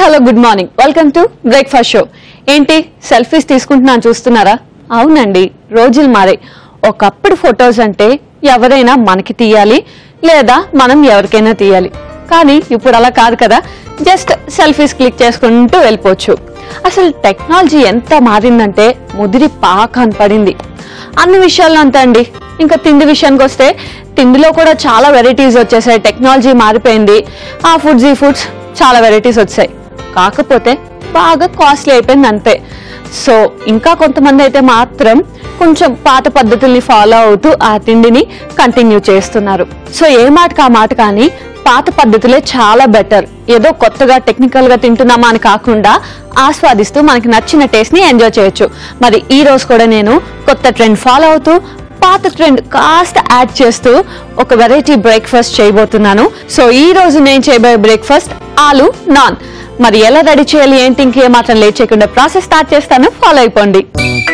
Hello good morning welcome to breakfast show ఏంటి selfies తీసుకుంటున్నాను చూస్తున్నారా అవునండి రోజులు మారాయి ఒకప్పుడు ఫొటోస్ అంటే ఎవరైనా మనకి తీయాలి లేదా మనం ఎవరికైనా తీయాలి కానీ ఇప్పుడు అలా కాదు కదా జస్ట్ సెల్ఫీస్ క్లిక్ చేసుకుంటూ వెళ్ళిపోవచ్చు అసలు టెక్నాలజీ ఎంత మారిందంటే ముదిరి పాకాన్ పడింది అన్ని విషయాల్లో అంతే అండి ఇంకా తిండి విషయానికి వస్తే తిండిలో కూడా చాలా వెరైటీస్ వచ్చేసాయి టెక్నాలజీ మారిపోయింది ఆ ఫుడ్స్ ఈ ఫుడ్స్ చాలా వెరైటీస్ వచ్చాయి కాకపోతే బాగా కాస్ట్లీ అయిపోయింది అంతే సో ఇంకా కొంతమంది అయితే మాత్రం కొంచెం పాత పద్ధతుల్ని ఫాలో అవుతూ ఆ తిండిని కంటిన్యూ చేస్తున్నారు సో ఏ మాటకు ఆ మాట కానీ పాత పద్ధతులే చాలా బెటర్ ఏదో కొత్తగా టెక్నికల్ గా తింటున్నామా అని కాకుండా ఆస్వాదిస్తూ మనకి నచ్చిన టేస్ట్ ని ఎంజాయ్ చేయొచ్చు మరి ఈ రోజు కూడా నేను కొత్త ట్రెండ్ ఫాలో అవుతూ పాత ట్రెండ్ కాస్త యాడ్ చేస్తూ ఒక వెరైటీ బ్రేక్ఫాస్ట్ చేయబోతున్నాను సో ఈ రోజు నేను చేయబోయే బ్రేక్ఫాస్ట్ ఆలు నాన్ మరి ఎలా రెడీ చేయాలి ఏంటి ఇంకే మాత్రం లేట్ చేయకుండా ప్రాసెస్ స్టార్ట్ చేస్తాను ఫాలో అయిపోండి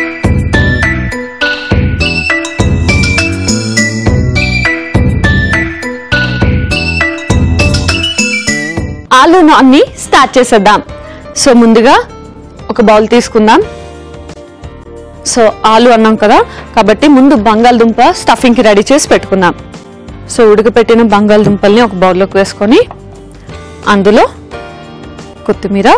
ఆలు నాన్ ని స్టార్ట్ చేసేద్దాం సో ముందుగా ఒక బౌల్ తీసుకుందాం సో ఆలు అన్నాం కదా కాబట్టి ముందు బంగాళదుంప స్టఫింగ్ కి రెడీ చేసి పెట్టుకుందాం సో ఉడకపెట్టిన బంగాళదుంపల్ని ఒక బౌల్లోకి వేసుకొని అందులో కొత్తిమీర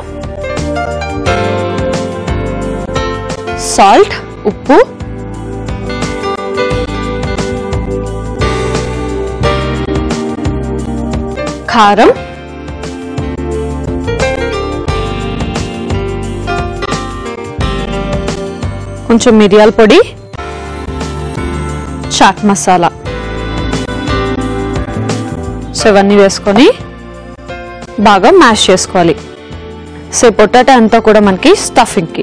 సాల్ట్ ఉప్పు కారం కొంచెం మిరియాల పొడి చాట్ మసాలా సో ఇవన్నీ వేసుకొని బాగా మ్యాష్ చేసుకోవాలి సో పొటాటో అంతా కూడా మనకి స్టఫింగ్కి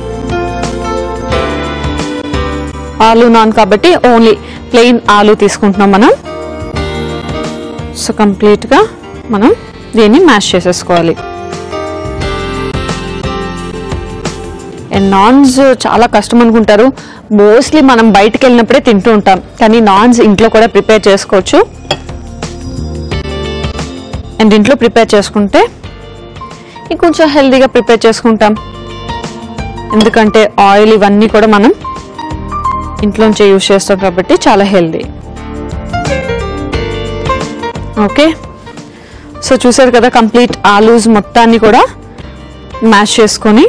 ఆలు నాన్ కాబట్టి ఓన్లీ ప్లెయిన్ ఆలు తీసుకుంటున్నాం మనం సో కంప్లీట్గా మనం దీన్ని మ్యాష్ చేసేసుకోవాలి అండ్ నాన్స్ చాలా కష్టం అనుకుంటారు మోస్ట్లీ మనం బయటకు వెళ్ళినప్పుడే తింటూ ఉంటాం కానీ నాన్స్ ఇంట్లో కూడా ప్రిపేర్ చేసుకోవచ్చు అండ్ ఇంట్లో ప్రిపేర్ చేసుకుంటే ఇంకొంచెం హెల్తీగా ప్రిపేర్ చేసుకుంటాం ఎందుకంటే ఆయిల్ ఇవన్నీ కూడా మనం ఇంట్లోంచే యూజ్ చేస్తాం కాబట్టి చాలా హెల్తీ ఓకే సో చూసారు కదా కంప్లీట్ ఆలూస్ మొత్తాన్ని కూడా మ్యాష్ చేసుకొని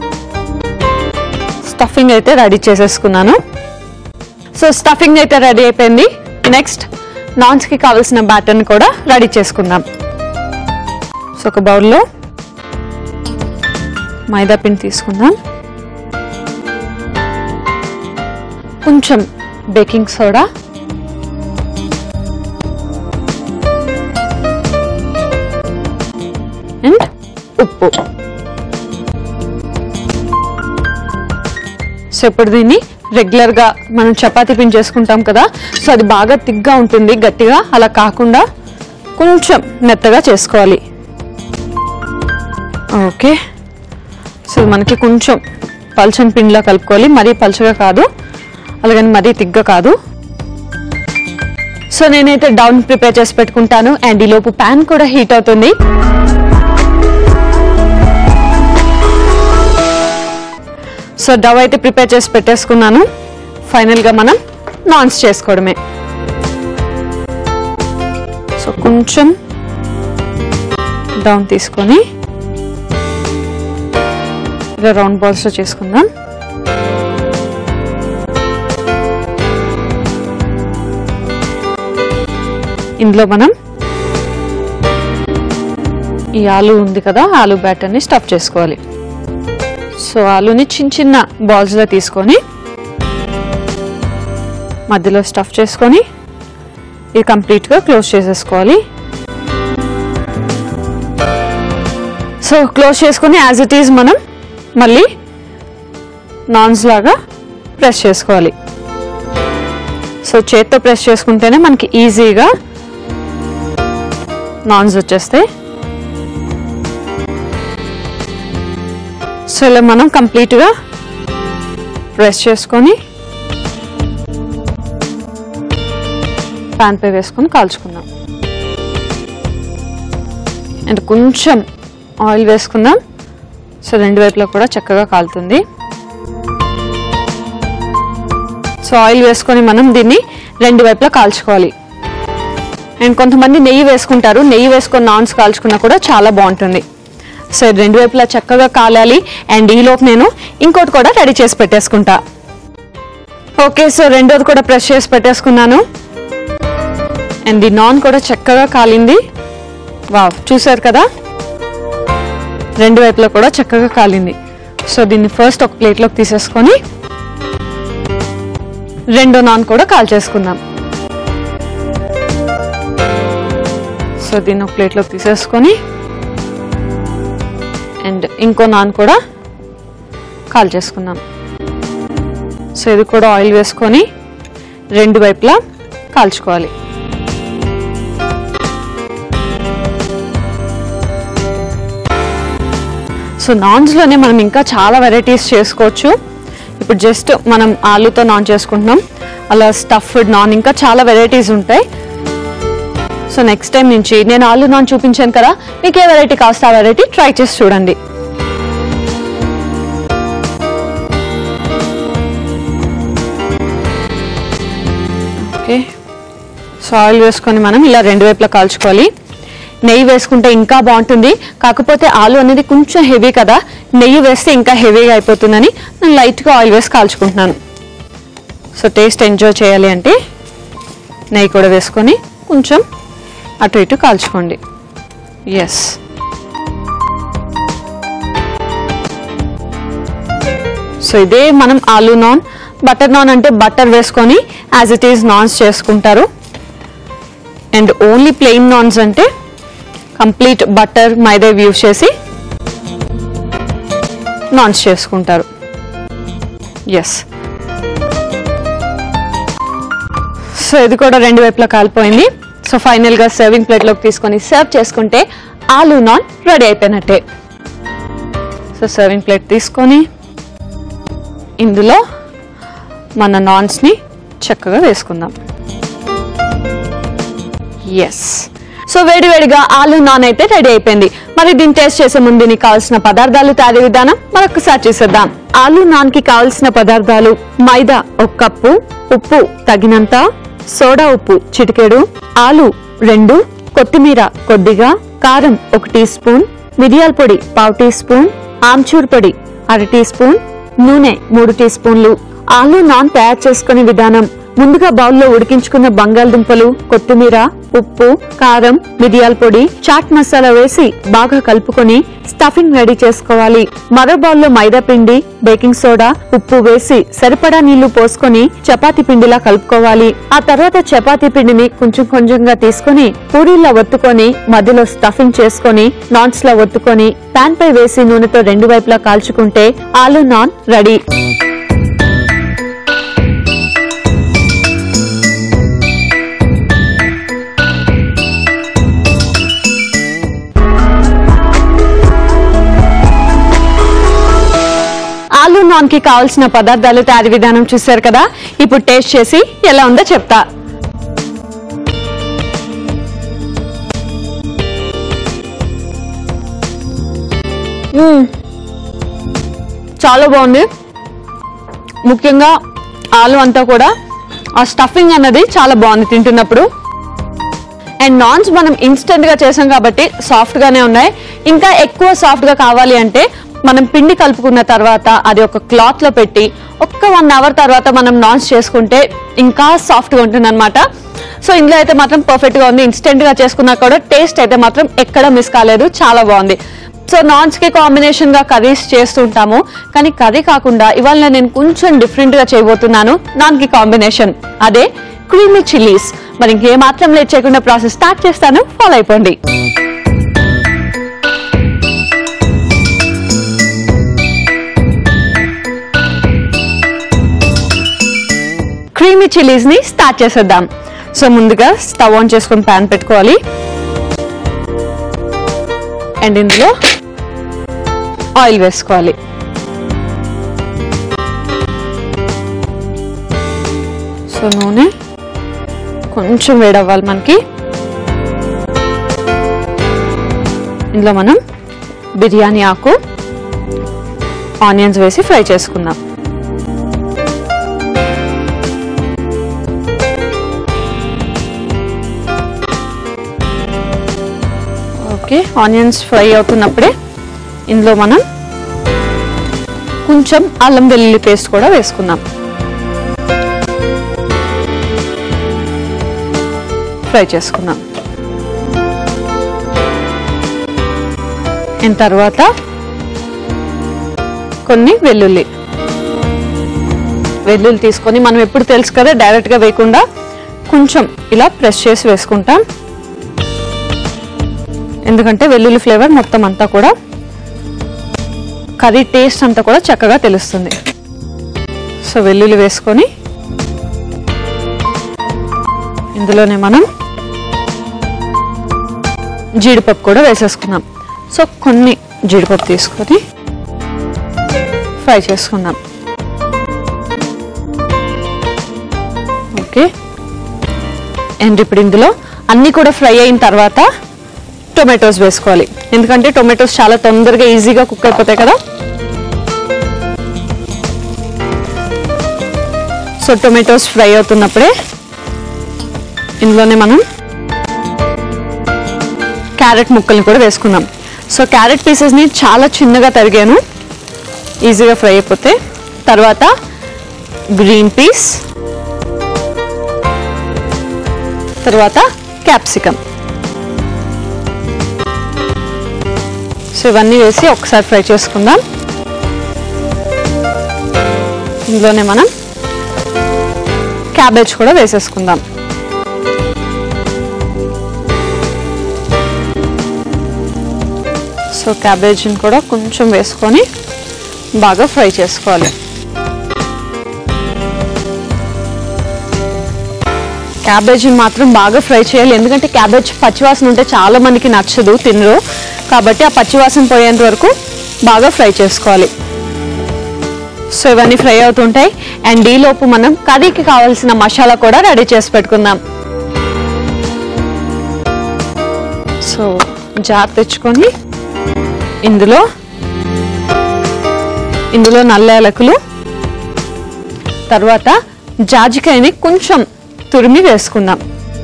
స్టఫింగ్ అయితే రెడీ చేసేసుకున్నాను సో స్టఫింగ్ అయితే రెడీ అయిపోయింది నెక్స్ట్ నాన్స్కి కావాల్సిన బ్యాటర్ని కూడా రెడీ చేసుకుందాం సో ఒక బౌల్లో మైదా పిండి తీసుకుందాం కొంచెం బేకింగ్ సోడా అండ్ ఉప్పు సో ఇప్పుడు దీన్ని రెగ్యులర్ గా మనం చపాతీ పిండి చేసుకుంటాం కదా సో అది బాగా తిగ్గా ఉంటుంది గట్టిగా అలా కాకుండా కొంచెం మెత్తగా చేసుకోవాలి ఓకే సో మనకి కొంచెం పల్చని పిండిలా కలుపుకోవాలి మరీ పల్చగా కాదు అలాగని మరీ తిగ్గ కాదు సో నేనైతే డౌన్ ప్రిపేర్ చేసి పెట్టుకుంటాను అండ్ ఈ లోపు ప్యాన్ కూడా హీట్ అవుతుంది సో డవ్ అయితే ప్రిపేర్ చేసి పెట్టేసుకున్నాను ఫైనల్గా మనం నాన్స్ చేసుకోవడమే సో కొంచెం డౌన్ తీసుకొని ఇలా రౌండ్ బాల్స్లో చేసుకుందాం ఇందులో మనం ఈ ఆలు ఉంది కదా ఆలు బ్యాటర్ని స్టఫ్ చేసుకోవాలి సో ఆలుని చిన్న చిన్న బాల్స్లో తీసుకొని మధ్యలో స్టఫ్ చేసుకొని ఇది కంప్లీట్గా క్లోజ్ చేసేసుకోవాలి సో క్లోజ్ చేసుకొని యాజ్ ఇట్ ఈజ్ మనం మళ్ళీ నాన్స్ లాగా ప్రెస్ చేసుకోవాలి సో చేత్తో ప్రెస్ చేసుకుంటేనే మనకి ఈజీగా నాన్స్ వచ్చేస్తాయి సో ఇలా మనం కంప్లీట్గా ప్రెస్ చేసుకొని ప్యాన్ పై వేసుకొని కాల్చుకుందాం అండ్ కొంచెం ఆయిల్ వేసుకుందాం సో రెండు వైపులా కూడా చక్కగా కాలుతుంది సో ఆయిల్ వేసుకొని మనం దీన్ని రెండు వైపులా కాల్చుకోవాలి అండ్ కొంతమంది నెయ్యి వేసుకుంటారు నెయ్యి వేసుకొని నాన్స్ కాల్చుకున్నా కూడా చాలా బాగుంటుంది సో ఇది రెండు వైపులా చక్కగా కాలాలి అండ్ ఈలోపు నేను ఇంకోటి కూడా రెడీ చేసి పెట్టేసుకుంటా ఓకే సో రెండోది కూడా ప్రెస్ చేసి పెట్టేసుకున్నాను అండ్ ది నాన్ కూడా చక్కగా కాలింది వావ్ చూసారు కదా రెండు వైపులా కూడా చక్కగా కాలింది సో దీన్ని ఫస్ట్ ఒక ప్లేట్లోకి తీసేసుకొని రెండో నాన్ కూడా కాల్ చేసుకుందాం సో దీన్ని ఒక ప్లేట్లోకి తీసేసుకొని అండ్ ఇంకో నాన్ కూడా కాల్ చేసుకుందాం సో ఇది కూడా ఆయిల్ వేసుకొని రెండు వైపులా కాల్చుకోవాలి సో నాన్స్లోనే మనం ఇంకా చాలా వెరైటీస్ చేసుకోవచ్చు ఇప్పుడు జస్ట్ మనం ఆలూతో నాన్ చేసుకుంటున్నాం అలా స్టఫ్డ్ నాన్ ఇంకా చాలా వెరైటీస్ ఉంటాయి సో నెక్స్ట్ టైం నుంచి నేను ఆలూ నాన్ చూపించాను కదా మీకు ఏ వెరైటీ కాస్త ఆ వెరైటీ ట్రై చేసి చూడండి ఓకే సో ఆయిల్ వేసుకొని మనం ఇలా రెండు వైపులా కాల్చుకోవాలి నెయ్యి వేసుకుంటే ఇంకా బాగుంటుంది కాకపోతే ఆలు అనేది కొంచెం హెవీ కదా నెయ్యి వేస్తే ఇంకా హెవీగా అయిపోతుందని నేను లైట్గా ఆయిల్ వేసి కాల్చుకుంటున్నాను సో టేస్ట్ ఎంజాయ్ చేయాలి అంటే నెయ్యి కూడా వేసుకొని కొంచెం అటు ఇటు కాల్చుకోండి ఎస్ సో ఇదే మనం ఆలూ నాన్ బటర్ నాన్ అంటే బటర్ వేసుకొని యాజ్ ఇట్ ఈస్ నాన్స్ చేసుకుంటారు అండ్ ఓన్లీ ప్లెయిన్ నాన్స్ అంటే కంప్లీట్ బటర్ మైదా యూస్ చేసి నాన్స్ చేసుకుంటారు ఎస్ సో ఇది కూడా రెండు వైపులా కాలిపోయింది సో ఫైనల్గా సర్వింగ్ ప్లేట్లోకి తీసుకొని సర్వ్ చేసుకుంటే ఆలూ నాన్ రెడీ అయిపోయినట్టే సో సర్వింగ్ ప్లేట్ తీసుకొని ఇందులో మన నాన్స్ని చక్కగా వేసుకుందాం ఎస్ సో వేడివేడిగా ఆలు నాన్ అయితే రెడీ అయిపోయింది మరి దీన్ని టేస్ట్ చేసే ముందు దీనికి కావాల్సిన పదార్థాలు తయారీ విధానం మరొకసారి చూసేద్దాం ఆలు నాన్ కి కావాల్సిన పదార్థాలు మైదా ఒక కప్పు ఉప్పు తగినంత సోడా ఉప్పు చిటికెడు ఆలు రెండు కొత్తిమీర కొద్దిగా కారం ఒక టీ స్పూన్ మిరియాల పొడి పావు టీ స్పూన్ ఆమ్చూర్ పొడి అర టీ స్పూన్ నూనె మూడు టీ స్పూన్లు ఆలు నాన్ తయారు చేసుకునే విధానం ముందుగా బౌల్లో ఉడికించుకున్న బంగాళదుంపలు కొత్తిమీర ఉప్పు కారం మిరియాల పొడి చాట్ మసాలా వేసి బాగా కలుపుకొని స్టఫింగ్ రెడీ చేసుకోవాలి మరో బౌల్లో మైదా పిండి బేకింగ్ సోడా ఉప్పు వేసి సరిపడా నీళ్లు పోసుకొని చపాతీ పిండిలా కలుపుకోవాలి ఆ తర్వాత చపాతీ పిండిని కొంచెం కొంచెంగా తీసుకొని పూరీలా ఒత్తుకొని మధ్యలో స్టఫింగ్ చేసుకొని నాన్స్ లా ఒత్తుకొని పాన్ పై వేసి నూనెతో రెండు వైపులా కాల్చుకుంటే ఆలు నాన్ రెడీ ఆలు నాన్ కి కావాల్సిన పదార్థాలు తయారీ విధానం చూశారు కదా ఇప్పుడు టేస్ట్ చేసి ఎలా ఉందో చెప్తా మ్మ్. చాలా బాగుంది ముఖ్యంగా ఆలు అంతా కూడా ఆ స్టఫింగ్ అన్నది చాలా బాగుంది తింటున్నప్పుడు అండ్ నాన్స్ మనం ఇన్స్టెంట్ గా చేసాం కాబట్టి సాఫ్ట్ గానే ఉన్నాయి ఇంకా ఎక్కువ సాఫ్ట్ గా కావాలి అంటే మనం పిండి కలుపుకున్న తర్వాత అది ఒక క్లాత్ లో పెట్టి ఒక్క వన్ అవర్ తర్వాత మనం నాన్స్ చేసుకుంటే ఇంకా సాఫ్ట్ గా ఉంటుంది అనమాట సో ఇందులో అయితే మాత్రం పర్ఫెక్ట్ గా ఉంది ఇన్స్టెంట్ గా చేసుకున్నా కూడా టేస్ట్ అయితే మాత్రం ఎక్కడ మిస్ కాలేదు చాలా బాగుంది సో నాన్స్ కి కాంబినేషన్ గా కర్రీస్ చేస్తుంటాము కానీ కర్రీ కాకుండా ఇవాళ నేను కొంచెం డిఫరెంట్ గా చేయబోతున్నాను నాన్ కి కాంబినేషన్ అదే క్రీమీ చిల్లీస్ మరి ఇంకే మాత్రం లేట్ చేయకుండా ప్రాసెస్ స్టార్ట్ చేస్తాను ఫాలో అయిపోండి క్రీమీ చిల్లీస్ ని స్టార్ట్ చేసేద్దాం సో ముందుగా స్టవ్ ఆన్ చేసుకొని ప్యాన్ పెట్టుకోవాలి అండ్ ఇందులో ఆయిల్ వేసుకోవాలి సో నూనె కొంచెం వేడవ్వాలి మనకి ఇందులో మనం బిర్యానీ ఆకు ఆనియన్స్ వేసి ఫ్రై చేసుకుందాం ఓకే ఆనియన్స్ ఫ్రై అవుతున్నప్పుడే ఇందులో మనం కొంచెం అల్లం వెల్లుల్లి పేస్ట్ కూడా వేసుకుందాం ఫ్రై చేసుకుందాం అయిన తర్వాత కొన్ని వెల్లుల్లి వెల్లుల్లి తీసుకొని మనం ఎప్పుడు తెలుసు కదా డైరెక్ట్గా వేయకుండా కొంచెం ఇలా ప్రెస్ చేసి వేసుకుంటాం ఎందుకంటే వెల్లుల్లి ఫ్లేవర్ మొత్తం అంతా కూడా కర్రీ టేస్ట్ అంతా కూడా చక్కగా తెలుస్తుంది సో వెల్లుల్లి వేసుకొని ఇందులోనే మనం జీడిపప్పు కూడా వేసేసుకుందాం సో కొన్ని జీడిపప్పు తీసుకొని ఫ్రై చేసుకుందాం ఓకే అండ్ ఇప్పుడు ఇందులో అన్నీ కూడా ఫ్రై అయిన తర్వాత టొమాటోస్ వేసుకోవాలి ఎందుకంటే టొమాటోస్ చాలా తొందరగా ఈజీగా కుక్ అయిపోతాయి కదా సో టొమాటోస్ ఫ్రై అవుతున్నప్పుడే ఇందులోనే మనం క్యారెట్ ముక్కల్ని కూడా వేసుకుందాం సో క్యారెట్ పీసెస్ని చాలా చిన్నగా తరిగాను ఈజీగా ఫ్రై అయిపోతే తర్వాత గ్రీన్ పీస్ తర్వాత క్యాప్సికమ్ సో ఇవన్నీ వేసి ఒకసారి ఫ్రై చేసుకుందాం ఇందులోనే మనం క్యాబేజ్ కూడా వేసేసుకుందాం సో క్యాబేజీని కూడా కొంచెం వేసుకొని బాగా ఫ్రై చేసుకోవాలి క్యాబేజీని మాత్రం బాగా ఫ్రై చేయాలి ఎందుకంటే క్యాబేజ్ పచ్చివాసన ఉంటే చాలా మందికి నచ్చదు తినరు కాబట్టి ఆ పచ్చివాసన పోయేంత వరకు బాగా ఫ్రై చేసుకోవాలి సో ఇవన్నీ ఫ్రై అవుతుంటాయి అండ్ ఈలోపు మనం కర్రీకి కావాల్సిన మసాలా కూడా రెడీ చేసి పెట్టుకుందాం సో జార్ తెచ్చుకొని ఇందులో ఇందులో నల్ల యాలకులు తర్వాత జాజికాయని కొంచెం తురిమి వేసుకుందాం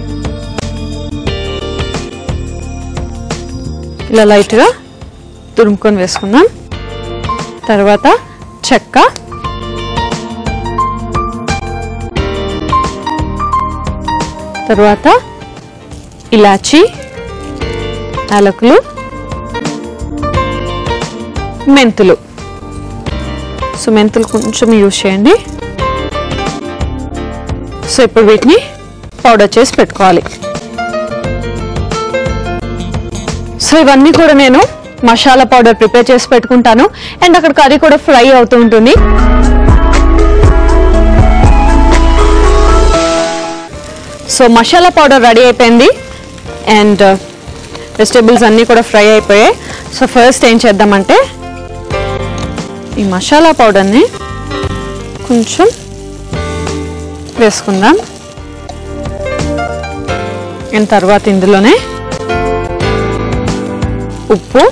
ఇలా లైట్గా తురుముకొని వేసుకుందాం తర్వాత చెక్క తర్వాత ఇలాచి యాలకులు మెంతులు సో మెంతులు కొంచెం యూజ్ చేయండి సో ఇప్పుడు వీటిని పౌడర్ చేసి పెట్టుకోవాలి సో ఇవన్నీ కూడా నేను మసాలా పౌడర్ ప్రిపేర్ చేసి పెట్టుకుంటాను అండ్ అక్కడ కర్రీ కూడా ఫ్రై అవుతూ ఉంటుంది సో మసాలా పౌడర్ రెడీ అయిపోయింది అండ్ వెజిటేబుల్స్ అన్నీ కూడా ఫ్రై అయిపోయాయి సో ఫస్ట్ ఏం చేద్దామంటే ఈ మసాలా పౌడర్ని కొంచెం వేసుకుందాం అండ్ తర్వాత ఇందులోనే ఉప్పు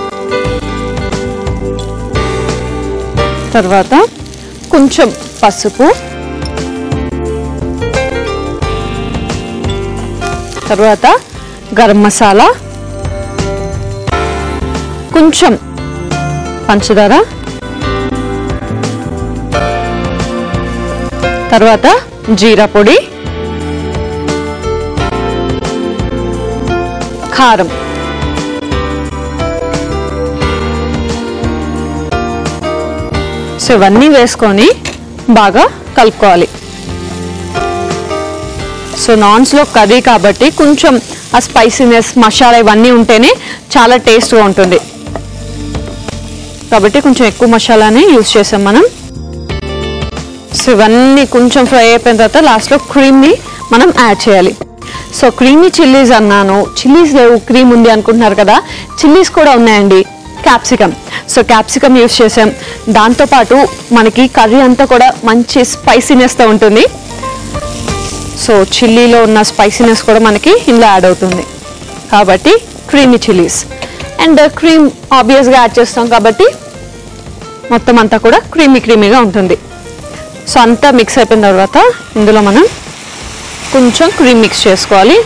తర్వాత కొంచెం పసుపు తర్వాత గరం మసాలా కొంచెం పంచదార తర్వాత జీరా పొడి కారం సో ఇవన్నీ వేసుకొని బాగా కలుపుకోవాలి సో నాన్స్లో కర్రీ కాబట్టి కొంచెం ఆ స్పైసీనెస్ మసాలా ఇవన్నీ ఉంటేనే చాలా టేస్ట్గా ఉంటుంది కాబట్టి కొంచెం ఎక్కువ మసాలానే యూస్ చేసాం మనం సో ఇవన్నీ కొంచెం ఫ్రై అయిపోయిన తర్వాత లాస్ట్లో క్రీమ్ని మనం యాడ్ చేయాలి సో క్రీమీ చిల్లీస్ అన్నాను చిల్లీస్ లేవు క్రీమ్ ఉంది అనుకుంటున్నారు కదా చిల్లీస్ కూడా ఉన్నాయండి క్యాప్సికమ్ సో క్యాప్సికమ్ యూస్ చేసాం దాంతోపాటు మనకి కర్రీ అంతా కూడా మంచి స్పైసీనెస్తో ఉంటుంది సో చిల్లీలో ఉన్న స్పైసీనెస్ కూడా మనకి ఇందులో యాడ్ అవుతుంది కాబట్టి క్రీమీ చిల్లీస్ అండ్ క్రీమ్ ఆబ్వియస్గా యాడ్ చేస్తాం కాబట్టి మొత్తం అంతా కూడా క్రీమీ క్రీమీగా ఉంటుంది సో అంతా మిక్స్ అయిపోయిన తర్వాత ఇందులో మనం కొంచెం క్రీమ్ మిక్స్ చేసుకోవాలి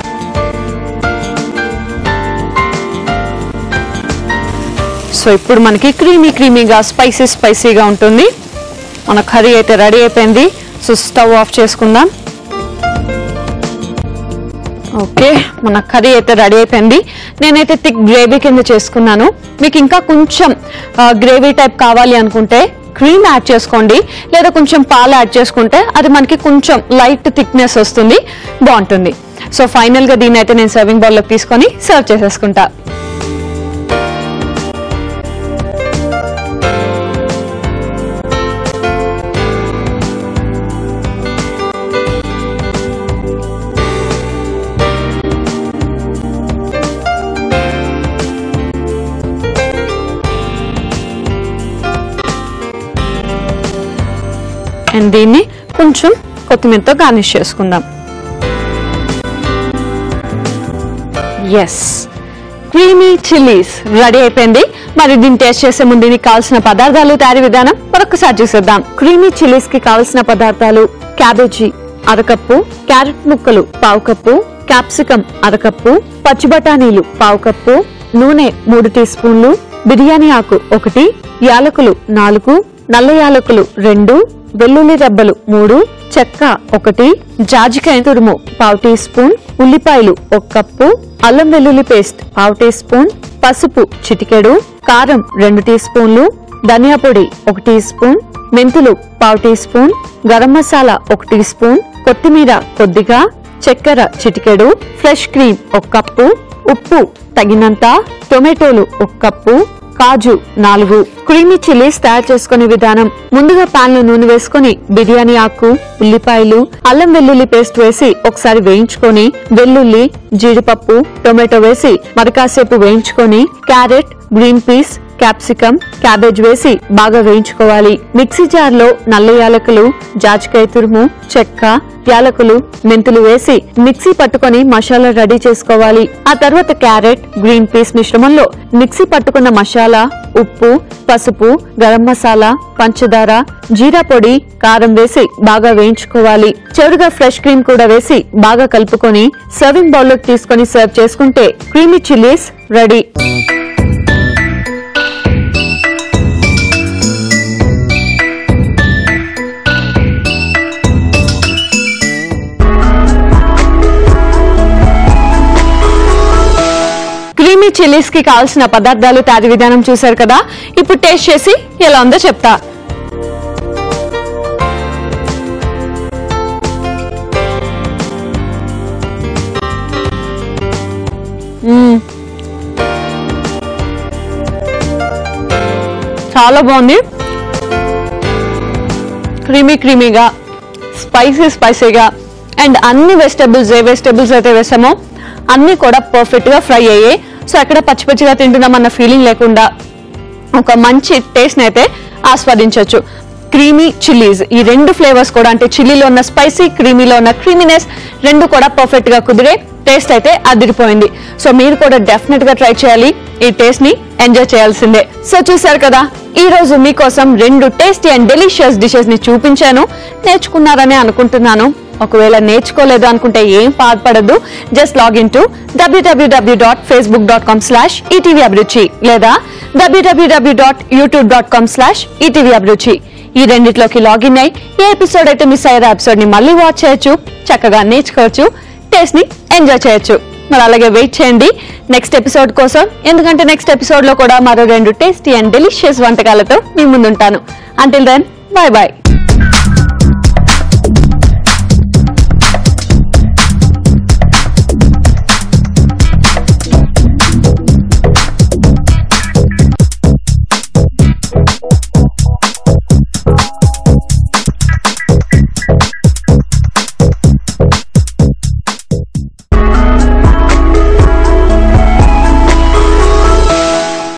సో ఇప్పుడు మనకి క్రీమీ క్రీమీగా స్పైసీ స్పైసీగా ఉంటుంది మన కర్రీ అయితే రెడీ అయిపోయింది సో స్టవ్ ఆఫ్ చేసుకుందాం ఓకే మన కర్రీ అయితే రెడీ అయిపోయింది నేనైతే థిక్ గ్రేవీ కింద చేసుకున్నాను మీకు ఇంకా కొంచెం గ్రేవీ టైప్ కావాలి అనుకుంటే క్రీమ్ యాడ్ చేసుకోండి లేదా కొంచెం పాలు యాడ్ చేసుకుంటే అది మనకి కొంచెం లైట్ థిక్నెస్ వస్తుంది బాగుంటుంది సో ఫైనల్ గా దీన్ని అయితే నేను సర్వింగ్ బౌల్లోకి తీసుకొని సర్వ్ చేసేసుకుంటా అండ్ దీన్ని కొంచెం కొత్తిమీరతో గార్నిష్ చేసుకుందాం ఎస్ క్రీమీ చిల్లీస్ రెడీ అయిపోయింది మరి దీన్ని టేస్ట్ చేసే ముందు దీనికి కావాల్సిన పదార్థాలు తయారీ విధానం మరొకసారి చూసేద్దాం క్రీమీ చిల్లీస్ కి కావాల్సిన పదార్థాలు క్యాబేజీ అరకప్పు క్యారెట్ ముక్కలు పావు కప్పు క్యాప్సికం అరకప్పు పచ్చి బఠానీలు పావు కప్పు నూనె మూడు టీ స్పూన్లు బిర్యానీ ఆకు ఒకటి యాలకులు నాలుగు నల్ల యాలకులు రెండు వెల్లుల్లి రెబ్బలు మూడు చెక్క ఒకటి జాజికాయ తురుము పావు టీ స్పూన్ ఉల్లిపాయలు ఒక కప్పు అల్లం వెల్లుల్లి పేస్ట్ పావు టీ స్పూన్ పసుపు చిటికెడు కారం రెండు టీ స్పూన్లు ధనియా పొడి ఒక టీ స్పూన్ మెంతులు పావు టీ స్పూన్ గరం మసాలా ఒక టీ స్పూన్ కొత్తిమీర కొద్దిగా చక్కెర చిటికెడు ఫ్రెష్ క్రీమ్ ఒక కప్పు ఉప్పు తగినంత టొమాటోలు ఒక కప్పు కాజు నాలుగు క్రీమీ చిల్లీస్ తయారు చేసుకునే విధానం ముందుగా పాన్ లో నూనె వేసుకుని బిర్యానీ ఆకు ఉల్లిపాయలు అల్లం వెల్లుల్లి పేస్ట్ వేసి ఒకసారి వేయించుకొని వెల్లుల్లి జీడిపప్పు టొమాటో వేసి మరి కాసేపు వేయించుకొని carrot green peas capsicum cabbage వేసి బాగా వేయించుకోవాలి మిక్సీ జార్ లో నల్ల యాలకులు జాజికాయ తురుము చెక్క యాలకులు మెంతులు వేసి మిక్సీ పట్టుకొని మసాలా రెడీ చేసుకోవాలి ఆ తర్వాత క్యారెట్ గ్రీన్ పీస్ మిశ్రమంలో మిక్సీ పట్టుకున్న మసాలా ఉప్పు పసుపు గరం మసాలా పంచదార జీరా పొడి కారం వేసి బాగా వేయించుకోవాలి చివరిగా ఫ్రెష్ క్రీమ్ కూడా వేసి బాగా కలుపుకొని సర్వింగ్ బౌల్లోకి తీసుకొని సర్వ్ చేసుకుంటే creamy chillies ready creamy chillies కి కావాల్సిన పదార్థాలు తయారీ విధానం చూశారు కదా ఇప్పుడు టేస్ట్ చేసి ఎలా ఉందో చెప్తా మ్మ్. చాలా బాగుంది క్రీమీ క్రీమీగా స్పైసీ స్పైసీగా అండ్ అన్ని వెజిటబుల్స్ ఏ వెజిటబుల్స్ అయితే వేసామో అన్ని కూడా పర్ఫెక్ట్ గా ఫ్రై అయ్యాయి సో ఎక్కడ పచ్చి పచ్చిగా తింటున్నామన్న ఫీలింగ్ లేకుండా ఒక మంచి టేస్ట్ అయితే ఆస్వాదించవచ్చు క్రీమీ చిల్లీస్ ఈ రెండు ఫ్లేవర్స్ కూడా అంటే చిల్లీలో ఉన్న స్పైసీ క్రీమీలో ఉన్న క్రీమీనెస్ రెండు కూడా పర్ఫెక్ట్ గా కుదిరే టేస్ట్ అయితే అదిరిపోయింది సో మీరు కూడా డెఫినెట్ గా ట్రై చేయాలి ఈ టేస్ట్ ని ఎంజాయ్ చేయాల్సిందే సో చూసారు కదా ఈ రోజు మీకోసం రెండు టేస్టీ అండ్ డెలిషియస్ డిషెస్ ని చూపించాను నేర్చుకున్నారని అనుకుంటున్నాను ఒకవేళ నేర్చుకోలేదు అనుకుంటే ఏం బాధపడద్దు just log in to WWW dot Facebook dot com slash ETV Abhiruchi లేదా WWW dot YouTube dot com slash ETV Abhiruchi ఈ రెండిట్లోకి లాగిన్ అయ్యి ఏ ఎపిసోడ్ అయితే మిస్ అయ్యారో ఎపిసోడ్ ని మళ్ళీ వాచ్ చేయొచ్చు చక్కగా నేర్చుకోవచ్చు టేస్ట్ ని ఎంజాయ్ చేయొచ్చు మరి అలాగే వెయిట్ చేయండి నెక్స్ట్ ఎపిసోడ్ కోసం ఎందుకంటే నెక్స్ట్ ఎపిసోడ్ లో కూడా మరో రెండు టేస్టీ అండ్ డెలిషియస్ వంటకాలతో మీ ముందుంటాను అంటిల్ దెన్ బాయ్ బాయ్